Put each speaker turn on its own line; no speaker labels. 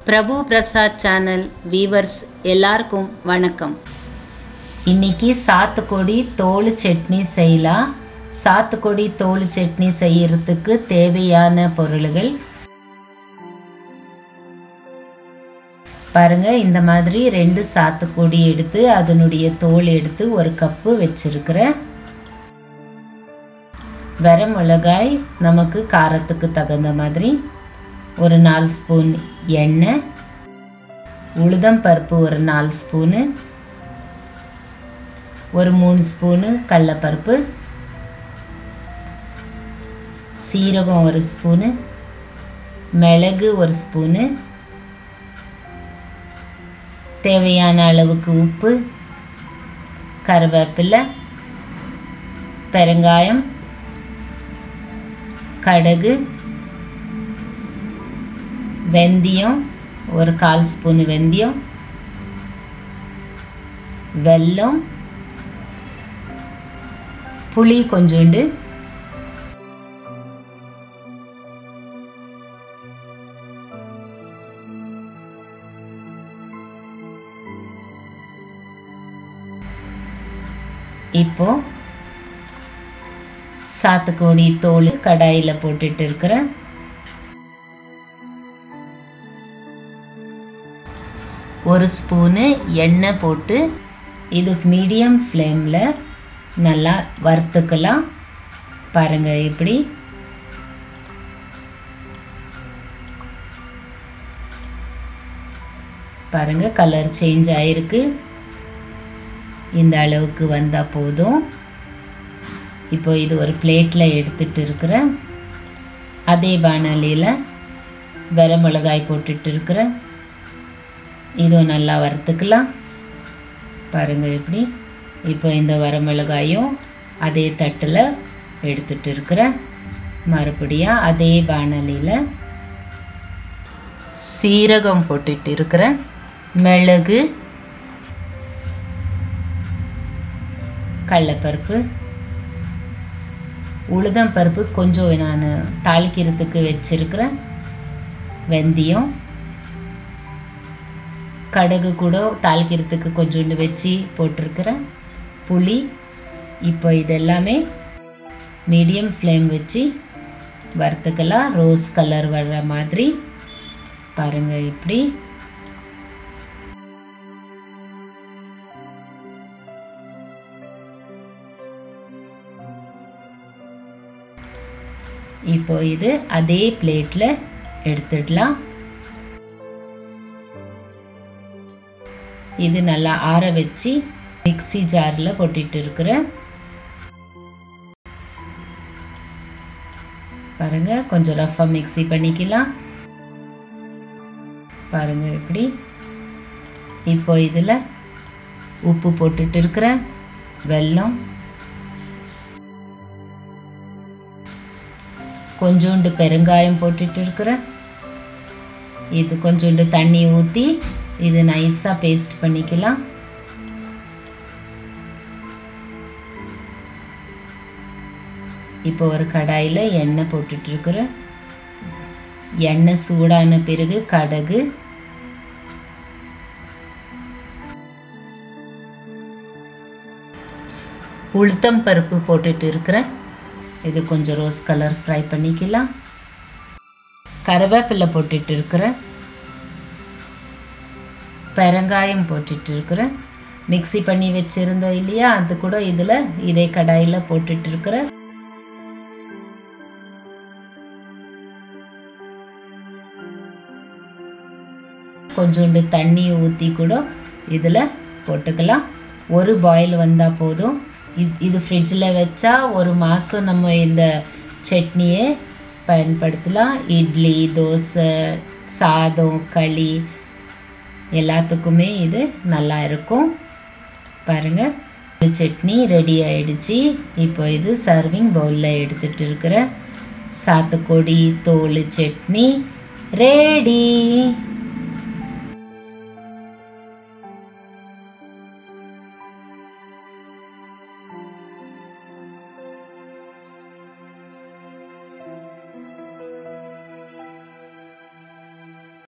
பிரபு Prasad channel viewers எல்லாருக்கும் வணக்கம் இன்னைக்கு சாத்துக்குடி தோல் சட்னி செய்யலாம் சாத்துக்குடி தோல் சட்னி செய்யறதுக்கு தேவையான பொருள்கள் பாருங்க இந்த மாதிரி ரெண்டு சாத்துக்குடி எடுத்து அதனுடைய தோல் எடுத்து ஒரு கப்பு வச்சிருக்கிறேன் வர மிளகாய் நமக்கு காரத்துக்கு தகுந்த மாதிரி ஒரு நாலு ஸ்பூன் எண்ணெய் உளுதம் பருப்பு ஒரு நாலு ஸ்பூனு ஒரு மூணு ஸ்பூனு கடலப்பருப்பு சீரகம் ஒரு ஸ்பூனு மிளகு ஒரு ஸ்பூனு தேவையான அளவுக்கு உப்பு கருவேப்பிலை பெருங்காயம் கடுகு வெந்தயம் ஒரு கால் ஸ்பூன் வெந்தயம் வெல்லம் புளி கொஞ்சோண்டு இப்போ சாத்துக்குடி தோல் கடாயில் போட்டுட்டு இருக்கிறேன் ஒரு ஸ்பூனு எண்ணெய் போட்டு இது மீடியம் ஃப்ளேமில் நல்லா வறுத்துக்கலாம் பாருங்கள் எப்படி பாருங்கள் கலர் சேஞ்ச் ஆயிருக்கு இந்த அளவுக்கு வந்தால் போதும் இப்போ இது ஒரு பிளேட்டில் எடுத்துட்டு இருக்கிறேன் அதே பானாலியில் வெர மிளகாய் போட்டுட்டு இருக்கிறேன் இதுவும் நல்லா வறுத்துக்கலாம் பாருங்கள் எப்படி இப்போ இந்த வரமிளகாயும் அதே தட்டில் எடுத்துட்டு இருக்கிறேன் மறுபடியும் அதே பானலியில் சீரகம் போட்டுட்டு இருக்கிறேன் மிளகு கடலப்பருப்பு உளுதம் பருப்பு கொஞ்சம் நான் தாளிக்கிறதுக்கு வச்சிருக்கிறேன் வெந்தயம் கடுகு கூட தாளிக்கிறதுக்கு கொஞ்சோண்டு வச்சு போட்டிருக்கிறேன் புளி இப்போ இதெல்லாமே மீடியம் ஃப்ளேம் வச்சு வறுத்துக்கலாம் ரோஸ் கலர் வர்ற மாதிரி பாருங்கள் இப்படி இப்போ இது அதே பிளேட்டில் எடுத்துடலாம் இது நல்லா ஆற வச்சு மிக்சி ஜாரில் போட்டுட்டு இருக்கிறேன் பாருங்க கொஞ்சம் ரஃபாக மிக்சி பண்ணிக்கலாம் பாருங்க எப்படி இப்போ இதில் உப்பு போட்டுட்டு இருக்கிறேன் வெல்லம் கொஞ்சோண்டு பெருங்காயம் போட்டுட்டு இருக்கிறேன் இது கொஞ்சோண்டு தண்ணி ஊற்றி இது நைஸாக பேஸ்ட் பண்ணிக்கலாம் இப்போ ஒரு கடாயில் எண்ணெய் போட்டுட்ருக்குறேன் எண்ணெய் சூடான பிறகு கடுகு உளுத்தம் பருப்பு போட்டுட்டு இருக்கிறேன் இது கொஞ்சம் ரோஸ் கலர் ஃப்ரை பண்ணிக்கலாம் கருவேப்பிலை போட்டுட்டு இருக்கிறேன் பெருங்காயம் போட்டுட்டு இருக்கிறேன் மிக்சி பண்ணி வச்சுருந்தோம் இல்லையா அது கூட இதில் இதே கடாயில் போட்டுட்டு இருக்கிறேன் கொஞ்சோண்டு தண்ணி ஊற்றி கூட இதில் போட்டுக்கலாம் ஒரு பாயில் வந்தால் போதும் இது இது ஃப்ரிட்ஜில் வச்சா ஒரு மாதம் நம்ம இந்த சட்னியை பயன்படுத்தலாம் இட்லி தோசை சாதம் களி எல்லாத்துக்குமே இது நல்லா இருக்கும் பாருங்கள் சட்னி ரெடி ஆயிடுச்சு இப்போ இது சர்விங் பவுலில் எடுத்துகிட்டு இருக்கிற சாத்துக்குடி தோல் சட்னி ரெடி